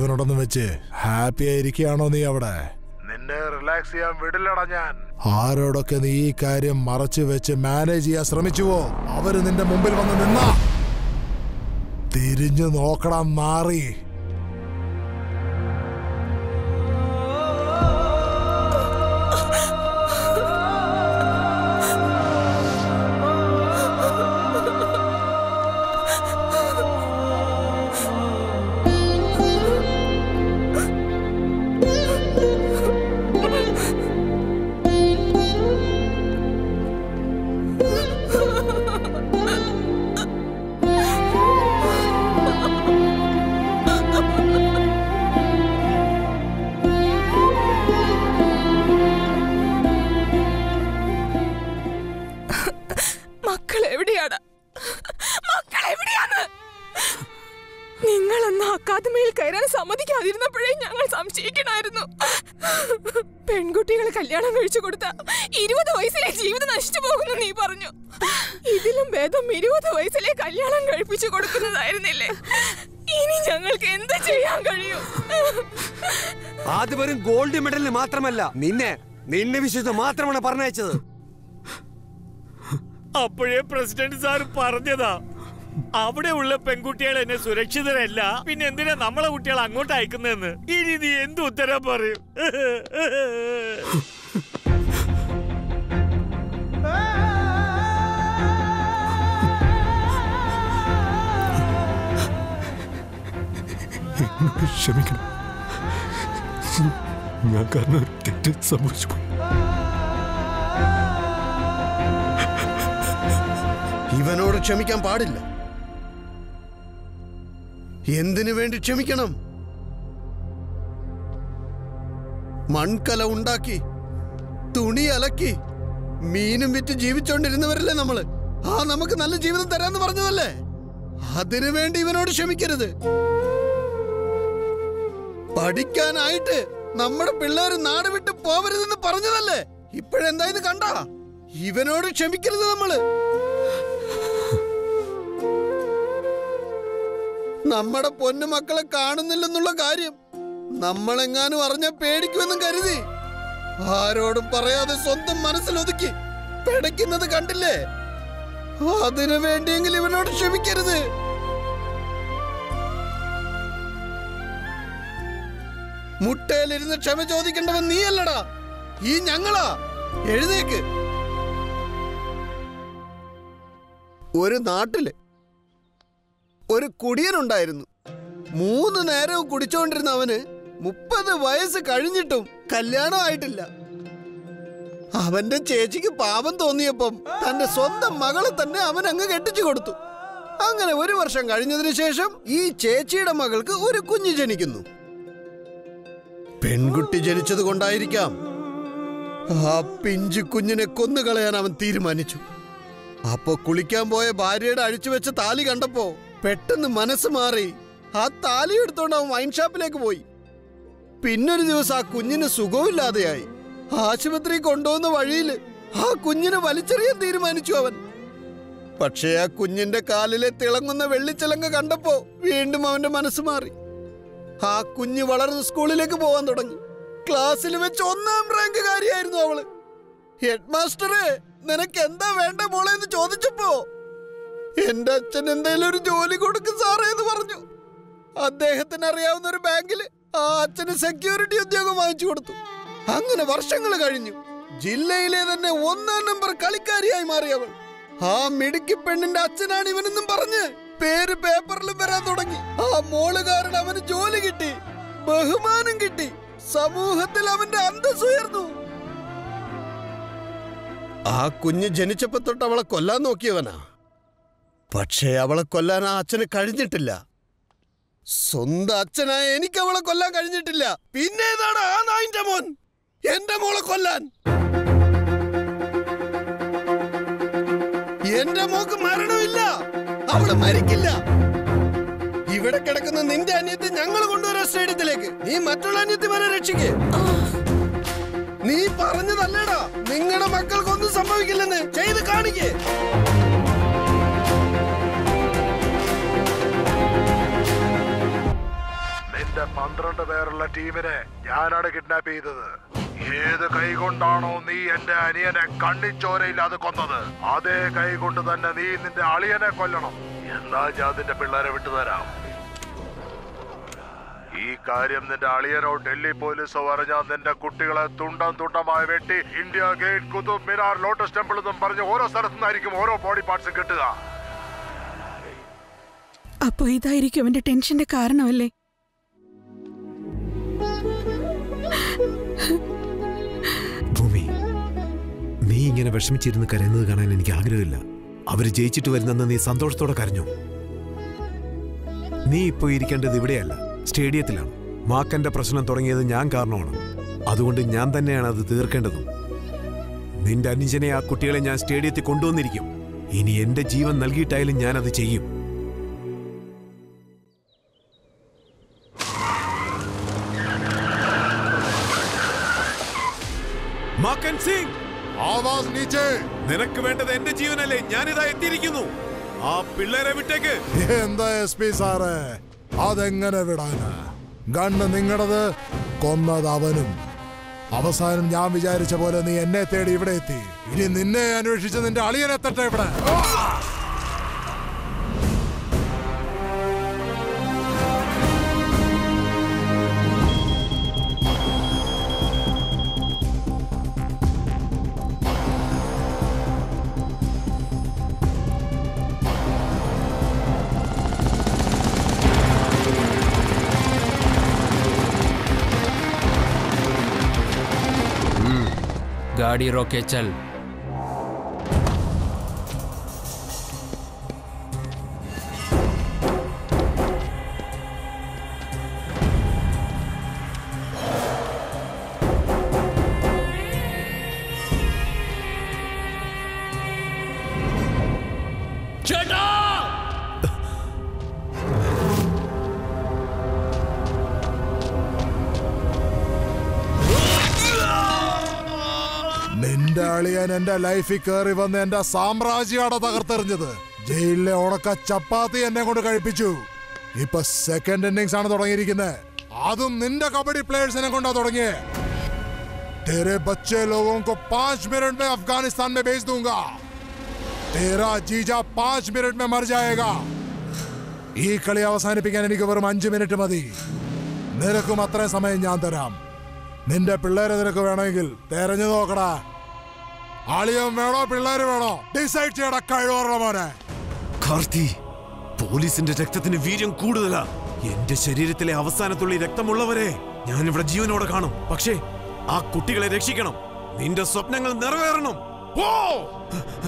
ജീവനുണ്ടെന്ന് വെച്ച് ഹാപ്പി ആയിരിക്കുകയാണോ നീ അവിടെ നിന്നെ റിലാക്സ് ചെയ്യാൻ വിടില്ലടാ ഞാൻ ആരോടൊക്കെ നീ ഈ കാര്യം മറച്ചു വെച്ച് മാനേജ് ചെയ്യാൻ ശ്രമിച്ചുവോ അവര് നിന്റെ മുമ്പിൽ വന്ന് നിന്ന തിരിഞ്ഞു നോക്കണം മാറി മക്കൾ എവിടെയാണ് മക്കൾ എവിടെയാണ് നിങ്ങളെന്ന അക്കാദമിയിൽ കയറാൻ സമ്മതിക്കാതിരുന്നപ്പോഴേ ഞങ്ങൾ സംശയിക്കണമായിരുന്നു പെൺകുട്ടികളെ കല്യാണം കഴിച്ചു കൊടുത്ത ഇരുപത് വയസ്സിലെ ജീവിതം നശിച്ചു പോകുന്നു നീ പറഞ്ഞു ഇതിലും ഭേദം ഇരുപത് വയസ്സിലെ കല്യാണം കഴിപ്പിച്ചു കൊടുക്കുന്നതായിരുന്നില്ലേ ഇനി ഞങ്ങൾക്ക് എന്ത് ചെയ്യാൻ കഴിയും അത് വെറും ഗോൾഡ് മെഡലിന് മാത്രമല്ല നിന്നെ നിന്നെ വിശ്വസിച്ച് മാത്രമാണ് പറഞ്ഞയച്ചത് അപ്പോഴേ പ്രസിഡന്റ് സാർ പറഞ്ഞതാ അവിടെ ഉള്ള പെൺകുട്ടികൾ എന്നെ സുരക്ഷിതരല്ല പിന്നെ എന്തിനാ നമ്മളെ കുട്ടികൾ അങ്ങോട്ട് അയക്കുന്നതെന്ന് ഇനി നീ എന്ത് ഉത്തരം പറയും എന്നോട് ക്ഷമിക്കണം ഞാൻ കാരണം ഒരു തെറ്റ് സംഭവിച്ചു പോയി ഇവനോട് ക്ഷമിക്കാൻ പാടില്ല എന്തിനു വേണ്ടി ക്ഷമിക്കണം മൺകല ഉണ്ടാക്കി തുണി അലക്കി മീനും വിറ്റ് ജീവിച്ചോണ്ടിരുന്നവരല്ലേ നമ്മള് ആ നമുക്ക് നല്ല ജീവിതം തരാന്ന് പറഞ്ഞതല്ലേ അതിനു വേണ്ടി ഇവനോട് ക്ഷമിക്കരുത് പഠിക്കാനായിട്ട് നമ്മുടെ പിള്ളേര് നാട് വിട്ട് പോവരുതെന്ന് പറഞ്ഞതല്ലേ ഇപ്പോഴെന്തായത് കണ്ട ഇവനോട് ക്ഷമിക്കരുത് നമ്മള് നമ്മുടെ പൊന്നു മക്കളെ കാണുന്നില്ലെന്നുള്ള കാര്യം നമ്മളെങ്ങാനും അറിഞ്ഞ പേടിക്കുമെന്നും കരുതി ആരോടും പറയാതെ സ്വന്തം മനസ്സിലൊതുക്കി പിടയ്ക്കുന്നത് കണ്ടില്ലേ അതിനു വേണ്ടിയെങ്കിലും ഇവനോട് ക്ഷമിക്കരുത് മുട്ടയിലിരുന്ന് ക്ഷമ ചോദിക്കേണ്ടവൻ നീയല്ലടാ ഈ ഞങ്ങളാ എഴുന്നേക്ക് ഒരു നാട്ടില് ഒരു കുടിയനുണ്ടായിരുന്നു മൂന്ന് നേരവും കുടിച്ചോണ്ടിരുന്ന അവന് മുപ്പത് വയസ്സ് കഴിഞ്ഞിട്ടും കല്യാണം ആയിട്ടില്ല അവന്റെ ചേച്ചിക്ക് പാപം തോന്നിയപ്പം തന്റെ സ്വന്തം മകളെ തന്നെ അവൻ അങ്ങ് കെട്ടിച്ചു കൊടുത്തു അങ്ങനെ ഒരു വർഷം കഴിഞ്ഞതിന് ശേഷം ഈ ചേച്ചിയുടെ മകൾക്ക് ഒരു കുഞ്ഞ് ജനിക്കുന്നു പെൺകുട്ടി ജനിച്ചത് കൊണ്ടായിരിക്കാം ആ പിഞ്ചു കുഞ്ഞിനെ കൊന്നുകളയാൻ അവൻ തീരുമാനിച്ചു അപ്പൊ കുളിക്കാൻ പോയ ഭാര്യയുടെ അഴിച്ചുവെച്ച താലി കണ്ടപ്പോ പെട്ടെന്ന് മനസ്സ് മാറി ആ താലി എടുത്തോണ്ട് അവൻ വൈൻ ഷാപ്പിലേക്ക് പോയി പിന്നൊരു ദിവസം ആ കുഞ്ഞിന് സുഖമില്ലാതെയായി ആശുപത്രി കൊണ്ടുപോകുന്ന വഴിയിൽ ആ കുഞ്ഞിനെ വലിച്ചെറിയാൻ തീരുമാനിച്ചു അവൻ പക്ഷേ ആ കുഞ്ഞിന്റെ കാലിലെ തിളങ്ങുന്ന വെള്ളിച്ചിലങ്ക കണ്ടപ്പോ വീണ്ടും അവന്റെ മനസ്സ് മാറി ആ കുഞ്ഞ് വളർന്ന് സ്കൂളിലേക്ക് പോകാൻ തുടങ്ങി ക്ലാസ്സിൽ വെച്ച് ഒന്നാം റാങ്ക് കാര്യമായിരുന്നു അവള് ഹെഡ് മാസ്റ്ററെ നിനക്ക് എന്താ വേണ്ട മോളെ എന്ന് ചോദിച്ചപ്പോ എന്റെ അച്ഛൻ എന്തെങ്കിലും ഒരു ജോലി കൊടുക്കും സാറേ എന്ന് പറഞ്ഞു അദ്ദേഹത്തിന് അറിയാവുന്ന ഒരു ബാങ്കിൽ ആ അച്ഛന് സെക്യൂരിറ്റി ഉദ്യോഗം വാങ്ങിച്ചു കൊടുത്തു അങ്ങനെ വർഷങ്ങൾ കഴിഞ്ഞു ജില്ലയിലെ തന്നെ ഒന്നാം നമ്പർ കളിക്കാരിയായി മാറി അവൾ ആ മിടുക്കി പെണ്ണിന്റെ അച്ഛനാണ് ഇവനെന്നും പറഞ്ഞ് പേര് പേപ്പറിലും വരാൻ തുടങ്ങി ആ മോള് കാരണം അവന് ജോലി കിട്ടി ബഹുമാനം കിട്ടി സമൂഹത്തിൽ അവന്റെ അന്തസ് ഉയർന്നു ആ കുഞ്ഞ് ജനിച്ചപ്പോ തൊട്ട് അവളെ കൊല്ലാൻ നോക്കിയവനാ പക്ഷേ അവളെ കൊല്ലാൻ ആ അച്ഛന് കഴിഞ്ഞിട്ടില്ല സ്വന്തം അച്ഛനായ എനിക്ക് അവളെ കൊല്ലാൻ കഴിഞ്ഞിട്ടില്ല പിന്നെ ഏതാണ് ആ നായിന്റെ മോൻ എന്റെ മോളെ കൊല്ലാൻ എന്റെ മോക്ക് മരണമില്ല അവള് മരിക്കില്ല ഇവിടെ കിടക്കുന്ന നിന്റെ അന്യത്തെ ഞങ്ങൾ കൊണ്ടുവരാം സ്റ്റേഡിയത്തിലേക്ക് നീ മറ്റുള്ള അന്യത്തിമാരെ രക്ഷിക്കേ നീ പറഞ്ഞതല്ലേടാ നിങ്ങളുടെ മക്കൾക്കൊന്നും സംഭവിക്കില്ലെന്ന് ചെയ്ത് കാണിക്കേ നിന്റെ നിന്റെ പന്ത്രണ്ട് പേരുള്ള ടീമിനെ ഞാനാണ് കിഡ്നാപ്പ് ചെയ്തത് ഏത് കൈ കൊണ്ടാണോ നീ എന്റെ അനിയനെ കണ്ണിച്ചോരയില്ലാതെ കൊന്നത് അതേ കൈ കൊണ്ട് തന്നെ നീ നിന്റെ അളിയനെ കൊല്ലണം എന്നാ ഞാൻ നിന്റെ പിള്ളേരെ വിട്ടുതരാം ഈ കാര്യം നിന്റെ അളിയനോ ഡൽഹി പോലീസോ അറിഞ്ഞാൽ നിന്റെ കുട്ടികളെ തുണ്ടം തുണ്ടമായി വെട്ടി India Gate Qutub Minar Lotus Temple എന്നും പറഞ്ഞ് ഓരോ സ്ഥലത്തു നിന്നായിരിക്കും ഓരോ ബോഡി പാർട്സും കിട്ടുക അപ്പൊ ഇതായിരിക്കും അവന്റെ ടെൻഷന്റെ കാരണമല്ലേ ഭൂമി നീ ഇങ്ങനെ വിഷമിച്ചിരുന്ന് കരയുന്നത് കാണാൻ എനിക്ക് ആഗ്രഹമില്ല അവര് ജയിച്ചിട്ട് വരുന്നെന്ന് നീ സന്തോഷത്തോടെ കരഞ്ഞു നീ ഇപ്പോ ഇരിക്കേണ്ടത് ഇവിടെയല്ല സ്റ്റേഡിയത്തിലാണ് മാക്കന്റെ പ്രശ്നം തുടങ്ങിയത് ഞാൻ കാരണമാണ് അതുകൊണ്ട് ഞാൻ തന്നെയാണ് അത് തീർക്കേണ്ടതും നിന്റെ അനുജനെ ആ കുട്ടികളെ ഞാൻ സ്റ്റേഡിയത്തിൽ കൊണ്ടുവന്നിരിക്കും ഇനി എന്റെ ജീവൻ നൽകിയിട്ടായാലും ഞാൻ അത് ചെയ്യും മാക്കൻ സിംഗ് ആവാസ് നീച്ചേ നിനക്ക് വേണ്ടത് എന്റെ ജീവനല്ലേ ഞാനിതാ എത്തിയിരിക്കുന്നു ആ പിള്ളേരെ വിട്ടേക്ക് എന്താ എസ് പി സാറേ അതെങ്ങനെ വിടാനാ ഗണ്ണ് നിങ്ങളത് കൊന്നത് അവനും അവസാനം ഞാൻ വിചാരിച്ച പോലെ നീ എന്നെ തേടി ഇവിടെ എത്തി ഇനി നിന്നെ അന്വേഷിച്ച് നിന്റെ അളിയനെത്തട്ടെ ഇവിടെ गाड़ी रोके चल നിന്റെ അളിയൻ എന്റെ ലൈഫിൽ കയറി വന്ന് എന്റെ സാമ്രാജ്യമാണ് തകർത്തെറിഞ്ഞത് ജയിലിലെ ഉണക്ക ചപ്പാത്തി എന്നെ കൊണ്ട് കഴിപ്പിച്ചു ഇപ്പൊ സെക്കൻഡ് ഇന്നിങ്സ് ആണ് തുടങ്ങിയിരിക്കുന്നത് അതും നിന്റെ കബഡി പ്ലേയേഴ്സിനെ കൊണ്ടാ തുടങ്ങിയേ तेरे बच्चे लोगों को पांच मिनट में अफगानिस्तान में भेज दूंगा तेरा जीजा पांच मिनट में मर जाएगा ഈ കളി അവസാനിപ്പിക്കാൻ എനിക്ക് വെറും അഞ്ച് മിനിറ്റ് മതി നിനക്കും അത്രയും സമയം ഞാൻ തരാം നിന്റെ പിള്ളേരെ നിനക്ക് വേണമെങ്കിൽ തെരഞ്ഞു നോക്കടാ ആളിയം വേണോ പിള്ളേര് വേണോ ഡിസൈഡ് ചെയ്യടാ കഴിവുള്ള മോനെ കാർത്തി പോലീസിന്റെ രക്തത്തിന് വീര്യം കൂടുതലാ എന്റെ ശരീരത്തിലെ അവസാനത്തുള്ളി രക്തമുള്ളവരെ ഞാൻ ഇവിടെ ജീവനോടെ കാണും പക്ഷേ ആ കുട്ടികളെ രക്ഷിക്കണം നിന്റെ സ്വപ്നങ്ങൾ നിറവേറണം പോ